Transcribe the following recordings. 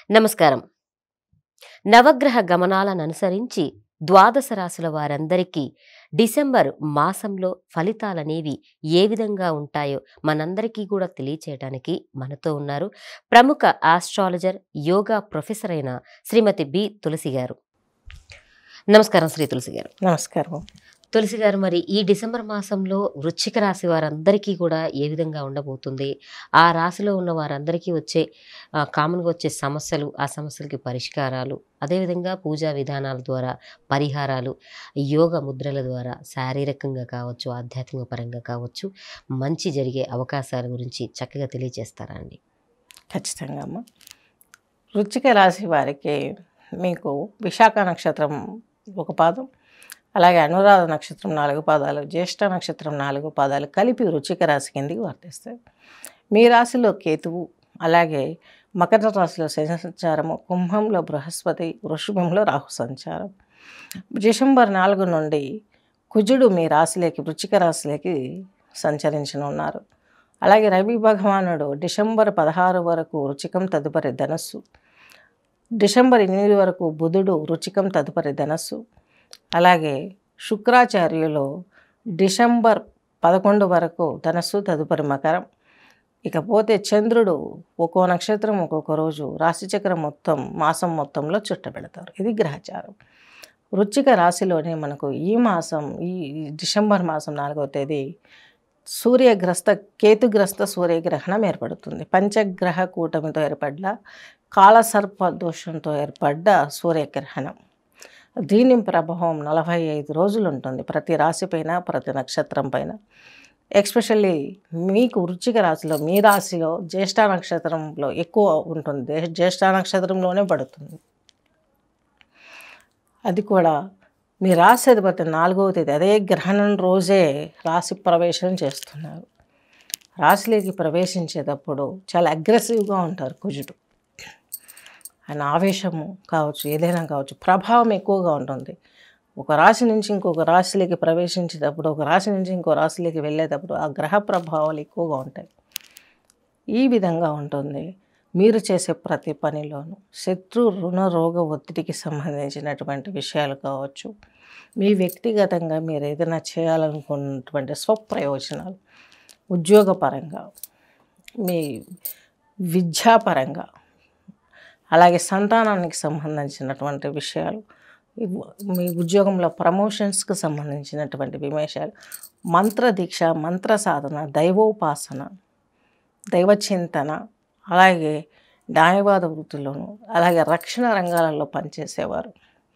నమస్కారం నవగ్రహ గమనాలను అనుసరించి ద్వాదశ రాశుల వారందరికీ డిసెంబర్ మాసంలో ఫలితాలనేవి ఏ విధంగా ఉంటాయో మనందరికీ కూడా తెలియచేయడానికి మనతో ఉన్నారు ప్రముఖ ఆస్ట్రాలజర్ యోగా ప్రొఫెసర్ అయిన శ్రీమతి బి తులసి గారు నమస్కారం శ్రీ తులసి గారు నమస్కారం తులసి గారు మరి ఈ డిసెంబర్ మాసంలో వృశ్చిక రాశి వారందరికీ కూడా ఏ విధంగా ఉండబోతుంది ఆ రాశిలో ఉన్న వారందరికీ వచ్చే ఆ, కామన్గా వచ్చే సమస్యలు ఆ సమస్యలకి పరిష్కారాలు అదేవిధంగా పూజా విధానాల ద్వారా పరిహారాలు యోగ ముద్రల ద్వారా శారీరకంగా కావచ్చు ఆధ్యాత్మిక పరంగా కావచ్చు మంచి జరిగే అవకాశాల గురించి చక్కగా తెలియజేస్తారా అండి ఖచ్చితంగా అమ్మ వృచ్చిక రాశి వారికి మీకు విశాఖ నక్షత్రం ఒక పాదం అలాగే అనురాధ నక్షత్రం నాలుగు పాదాలు జ్యేష్ఠ నక్షత్రం నాలుగు పాదాలు కలిపి వృచ్చిక రాశి కిందికి వర్తిస్తాయి మీ రాశిలో కేతువు అలాగే మకర రాశిలో శని సంచారము కుంభంలో బృహస్పతి వృషభంలో రాహు సంచారం డిసెంబర్ నాలుగు నుండి కుజుడు మీ రాశిలోకి వృచ్చిక రాశిలోకి సంచరించనున్నారు అలాగే రవి భగవానుడు డిసెంబర్ పదహారు వరకు రుచికం తదుపరి ధనస్సు డిసెంబర్ ఎనిమిది వరకు బుధుడు రుచికం తదుపరి ధనస్సు అలాగే శుక్రాచార్యులు డిసెంబర్ పదకొండు వరకు ధనస్సు తదుపరి మకరం ఇకపోతే చంద్రుడు ఒక్కో నక్షత్రం ఒక్కొక్క రోజు రాశిచక్రం మొత్తం మాసం మొత్తంలో చుట్టబెడతారు ఇది గ్రహచారం వృచ్చిక రాశిలోనే మనకు ఈ మాసం ఈ ఈ డిసెంబర్ మాసం నాలుగవ తేదీ సూర్యగ్రస్త కేతుగ్రస్త సూర్యగ్రహణం ఏర్పడుతుంది పంచగ్రహ కూటమితో ఏర్పడ్డ కాళసర్ప దోషంతో ఏర్పడ్డ సూర్యగ్రహణం దీని ప్రభావం నలభై ఐదు రోజులు ఉంటుంది ప్రతి రాశి పైన ప్రతి నక్షత్రం పైన ఎక్స్పెషల్లీ మీకు వృచ్చిక రాశిలో మీ రాశిలో జ్యేష్ఠ నక్షత్రంలో ఎక్కువ ఉంటుంది జ్యే- జ్యేష్ఠ నక్షత్రంలోనే పడుతుంది అది కూడా మీ రాశి అధిపతి నాలుగవ తేదీ అదే గ్రహణం రోజే రాశి ప్రవేశం చేస్తున్నారు రాశిలోకి ప్రవేశించేటప్పుడు చాలా అగ్రెసివ్గా ఉంటారు కుజుడు ఆయన ఆవేశము కావచ్చు ఏదైనా కావచ్చు ప్రభావం ఎక్కువగా ఉంటుంది ఒక రాశి నుంచి ఇంకొక రాశిలోకి ప్రవేశించేటప్పుడు ఒక రాశి నుంచి ఇంకో రాశిలోకి వెళ్ళేటప్పుడు ఆ గ్రహ ప్రభావాలు ఎక్కువగా ఉంటాయి ఈ విధంగా ఉంటుంది మీరు చేసే ప్రతి పనిలోనూ శత్రు రుణ రోగ ఒత్తిడికి సంబంధించినటువంటి విషయాలు కావచ్చు మీ వ్యక్తిగతంగా మీరు ఏదైనా చేయాలనుకున్నటువంటి స్వప్రయోజనాలు ఉద్యోగపరంగా మీ విద్యాపరంగా అలాగే సంతానానికి సంబంధించినటువంటి విషయాలు ఇవ్- మీ ఉద్యోగంలో ప్రమోషన్స్కి సంబంధించినటువంటి విమర్శలు మంత్ర దీక్ష మంత్ర సాధన దైవోపాసన దైవ చింతన అలాగే న్యాయవాద వృత్తిలోను అలాగే రక్షణ రంగాలలో పనిచేసేవారు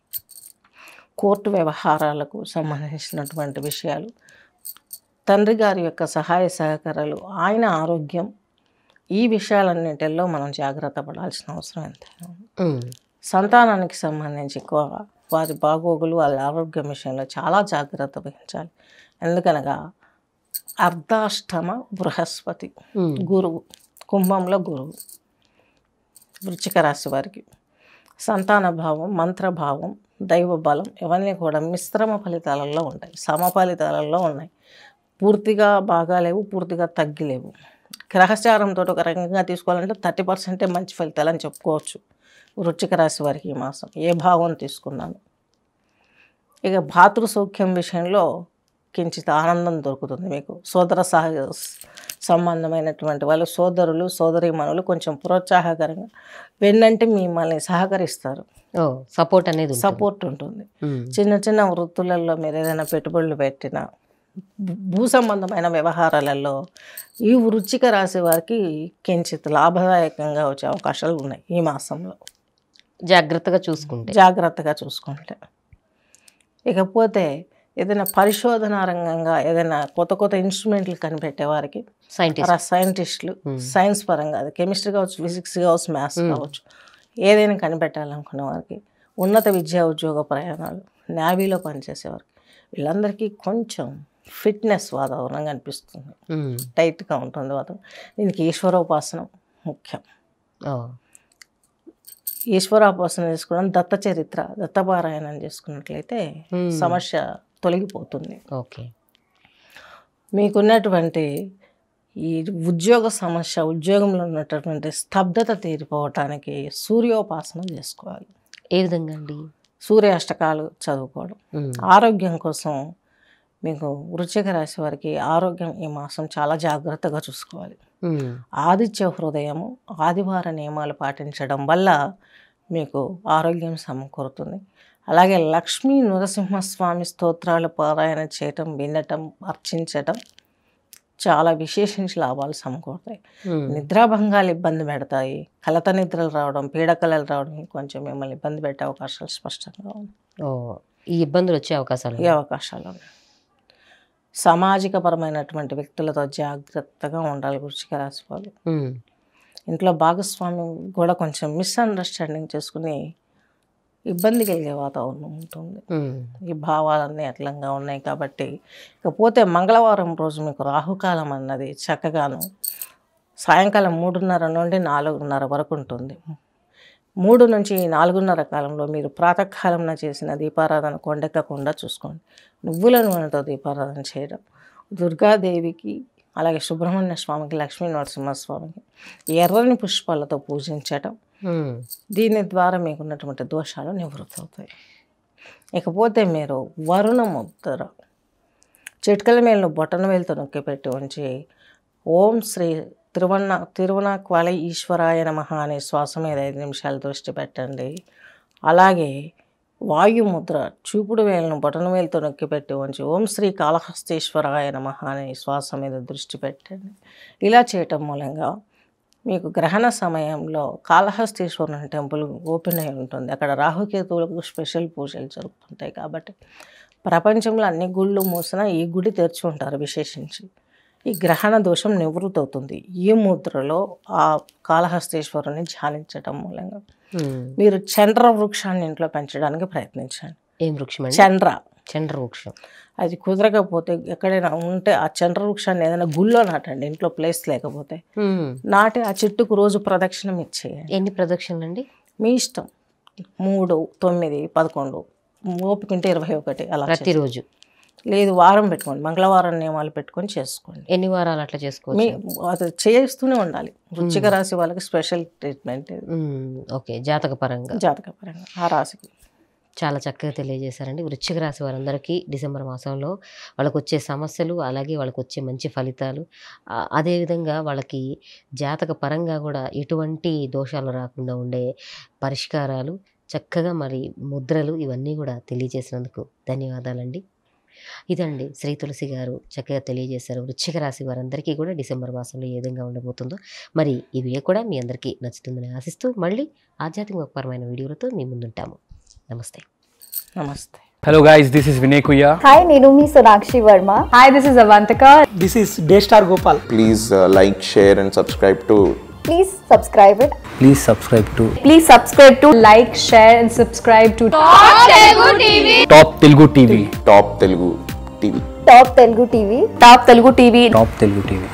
కోర్టు వ్యవహారాలకు సంబంధించినటువంటి విషయాలు తండ్రి గారి యొక్క సహాయ సహకారాలు ఆయన ఆరోగ్యం ఈ విషయాలన్నింటిలో మనం జాగ్రత్త పడాల్సిన అవసరం ఎంతైనా ఉంది. ఉమ్, సంతానానికి సంబంధించి ఎక్కువ వారి బాగోగులు వాళ్ళ ఆరోగ్యం విషయంలో చాలా జాగ్రత్త వహించాలి ఎందుకనగా అర్ధాష్టమ బృహస్పతి ఉమ్, గురువు కుంభంలో గురువు వృచ్చిక రాశి వారికి సంతాన భావం మంత్రభావం దైవ బలం ఇవన్నీ కూడా మిశ్రమ ఫలితాలలో ఉంటాయి సమ ఫలితాలలో ఉన్నాయి పూర్తిగా బాగాలేవు పూర్తిగా తగ్గిలేవు గ్రహచారంతో ఒక రకంగా తీసుకోవాలంటే థర్టీ పర్సెంటే మంచి ఫలితాలు అని చెప్పుకోవచ్చు వృచ్చిక రాశి వారికి ఈ మాసం ఏ భావం తీసుకున్నాను ఇక భాతృ సౌఖ్యం విషయంలో కించిత్ ఆనందం దొరుకుతుంది మీకు సోదర సహ సంబంధమైనటువంటి వాళ్ళు సోదరులు సోదరీమణులు కొంచెం ప్రోత్సాహకరంగా వెన్నంటే మిమ్మల్ని సహకరిస్తారు ఓ సపోర్ట్ అనేది ఉంటుంది. సపోర్ట్ ఉంటుంది ఉమ్, చిన్న చిన్న వృత్తులలో మీరు ఏదైనా పెట్టుబడులు పెట్టినా భూ- భూ సంబంధమైన వ్యవహారాలలో ఈ వృచ్చిక రాశి వారికి కించిత్ లాభదాయకంగా వచ్చే అవకాశాలు ఉన్నాయి ఈ మాసంలో జాగ్రత్తగా చూసుకుంటే జాగ్రత్తగా చూసుకుంటే ఇకపోతే ఏదైనా పరిశోధన రంగంగా ఏదైనా కొత్త కొత్త ఇన్స్ట్రుమెంట్లు కనిపెట్టే వారికి సైంటిస్ట్ సైంటిస్టులు Hmm. సైన్స్ పరంగా అది కెమిస్ట్రీ కావచ్చు ఫిజిక్స్ కావచ్చు మ్యాథ్స్ కావచ్చు ఏదైనా కనిపెట్టాలనుకునే వారికి ఉన్నత విద్యా ఉద్యోగ ప్రయాణాలు నేవీలో పనిచేసేవారికి వీళ్ళందరికీ కొంచెం ఫిట్నెస్ వాతావరణం కనిపిస్తుంది ఉమ్, టైట్గా ఉంటుంది వాతావరణం దీనికి ఈశ్వరోపాసనం ముఖ్యం ఓ ఈశ్వరోపాసన చేసుకోవడం దత్త చరిత్ర దత్తపారాయణం చేసుకున్నట్లయితే Hmm. సమస్య తొలగిపోతుంది ఓకే మీకున్నటువంటి ఈ ఉద్యోగ సమస్య ఉద్యోగంలో ఉన్నటువంటి స్తబ్దత తీరిపోవటానికి సూర్యోపాసన చేసుకోవాలి ఏ విధంగా అండి సూర్యాష్టకాలు చదువుకోవడం ఉమ్, ఆరోగ్యం కోసం మీకు వృశ్చిక రాశి వారికి ఆరోగ్యం ఈ మాసం చాలా జాగ్రత్తగా చూసుకోవాలి ఉమ్, ఆదిత్య హృదయము ఆదివార నియమాలు పాటించడం వల్ల మీకు ఆరోగ్యం సమకూరుతుంది అలాగే లక్ష్మీ నరసింహస్వామి స్తోత్రాలు పారాయణ చేయటం వినటం అర్చించటం చాలా విశేషించి లాభాలు సమకూరుతాయి ఉమ్, నిద్రాభంగాలు ఇబ్బంది పెడతాయి కలత నిద్రలు రావడం పీడకలలు రావడం కొంచెం మిమ్మల్ని ఇబ్బంది పెట్టే అవకాశాలు స్పష్టంగా ఉన్నాయి ఓ ఈ ఇబ్బందులు వచ్చే అవకాశాలు ఈ అవకాశాలు ఉన్నాయి సామాజికపరమైనటువంటి వ్యక్తులతో జాగ్రత్తగా ఉండాలి వృశ్చిక రాశి వాళ్ళు ఉమ్, ఇంట్లో భాగస్వామ్యం కూడా కొంచెం మిస్అండర్స్టాండింగ్ చేసుకుని ఇబ్బంది కలిగే వాతావరణం ఉంటుంది ఉమ్, ఈ భావాలన్నీ అట్లంగా ఉన్నాయి కాబట్టి ఇకపోతే మంగళవారం రోజు మీకు రాహుకాలం అన్నది చక్కగాను సాయంకాలం మూడున్నర నుండి నాలుగున్నర వరకు ఉంటుంది మూడు నుంచి నాలుగున్నర కాలంలో మీరు ప్రాతకాలంలో చేసిన దీపారాధన కొండెక్కకుండా చూసుకోండి నువ్వుల నూనెతో దీపారాధన చేయడం దుర్గాదేవికి అలాగే సుబ్రహ్మణ్య స్వామికి లక్ష్మీ నరసింహస్వామికి ఎర్రని పుష్పాలతో పూజించటం ఉమ్, దీని ద్వారా మీకు ఉన్నటువంటి దోషాలు నివృత్తి అవుతాయి ఇకపోతే మీరు వరుణ ముద్ర చిట్కల మేలను బొటన వేలుతో నొక్కి పెట్టి ఉంచి ఓం శ్రీ తిరువన్న తిరువనాక్వాల ఈశ్వరాయ నమ అనే శ్వాస మీద ఐదు నిమిషాలు దృష్టి పెట్టండి అలాగే వాయుముద్ర చూపుడు వేలను బొటన వేలుతో నొక్కి పెట్టి ఉంచి ఓం శ్రీ కాళహస్తీశ్వరాయ నమ అనే శ్వాస మీద దృష్టి పెట్టండి ఇలా చేయటం మూలంగా మీకు గ్రహణ సమయంలో కాళహస్తీశ్వరుని టెంపుల్ ఓపెన్ అయి ఉంటుంది అక్కడ రాహుకేతువులకు స్పెషల్ పూజలు జరుగుతుంటాయి కాబట్టి ప్రపంచంలో అన్ని గుళ్ళు మూసినా ఈ గుడి తెరిచి ఉంటారు విశేషించి ఈ గ్రహణ దోషం నివృత్తి అవుతుంది ఈ ముద్రలో ఆ కాళహస్తీశ్వరుని ధ్యానించటం మూలంగా ఉమ్. మీరు చంద్ర వృక్షాన్ని ఇంట్లో పెంచడానికి ప్రయత్నించండి ఏం వృక్షం అండి చంద్ర చంద్ర వృక్షం అది కుదరకపోతే ఎక్కడైనా ఉంటే ఆ చంద్ర వృక్షాన్ని ఏదైనా గుళ్ళో నాటండి ఇంట్లో ప్లేస్ లేకపోతే ఉమ్, నాటి ఆ చెట్టుకు రోజు ప్రదక్షిణం ఇచ్చేయండి ఎన్ని ప్రదక్షిణలు అండి మీ ఇష్టం మూడు తొమ్మిది పదకొండు ఓపిక ఉంటే ఇరవై ఒకటి అలా చేయండి. ప్రతిరోజు లేదు వారం పెట్టుకోండి మంగళవారం నియమాలు పెట్టుకొని చేసుకోండి ఎన్ని వారాలు అట్లా మీ చేసుకోవచ్చు అది చేస్తూనే ఉండాలి వృచ్చిక రాశి వాళ్ళకి స్పెషల్ ట్రీట్మెంట్ ఇది ఉమ్, ఓకే జాతక పరంగా జాతకపరంగా ఆ రాశికి చాలా చక్కగా తెలియజేశారండి వృశ్చిక రాశి వారందరికీ డిసెంబర్ మాసంలో వాళ్ళకు వచ్చే సమస్యలు అలాగే వాళ్ళకు వచ్చే మంచి ఫలితాలు ఆ, అదేవిధంగా వాళ్ళకి జాతక పరంగా కూడా ఎటువంటి దోషాలు రాకుండా ఉండే పరిష్కారాలు చక్కగా మరి ముద్రలు ఇవన్నీ కూడా తెలియజేసినందుకు ధన్యవాదాలండి ఇదండి శ్రీ తులసి గారు చక్కగా తెలియజేశారు వృశ్చిక రాశి వారందరికీ కూడా డిసెంబర్ మాసంలో ఏ విధంగా ఉండబోతుందో మరి ఈ వీడియో కూడా మీ అందరికీ నచ్చుతుందని ఆశిస్తూ మళ్ళీ ఆధ్యాత్మికపరమైన వీడియోలతో మీ ముందుంటాము నమస్తే నమస్తే Hello guys, this is Vinay Kuya. Hi, Nirumi Sonakshi Verma. Hi, this is Avantika. This is Daystar Gopal. please uh, like, share, and subscribe to Please subscribe it. Please subscribe to Please subscribe to like, share, and subscribe to Top Telugu TV. Top Telugu TV. Top Telugu TV. Top Telugu TV. Top Telugu TV.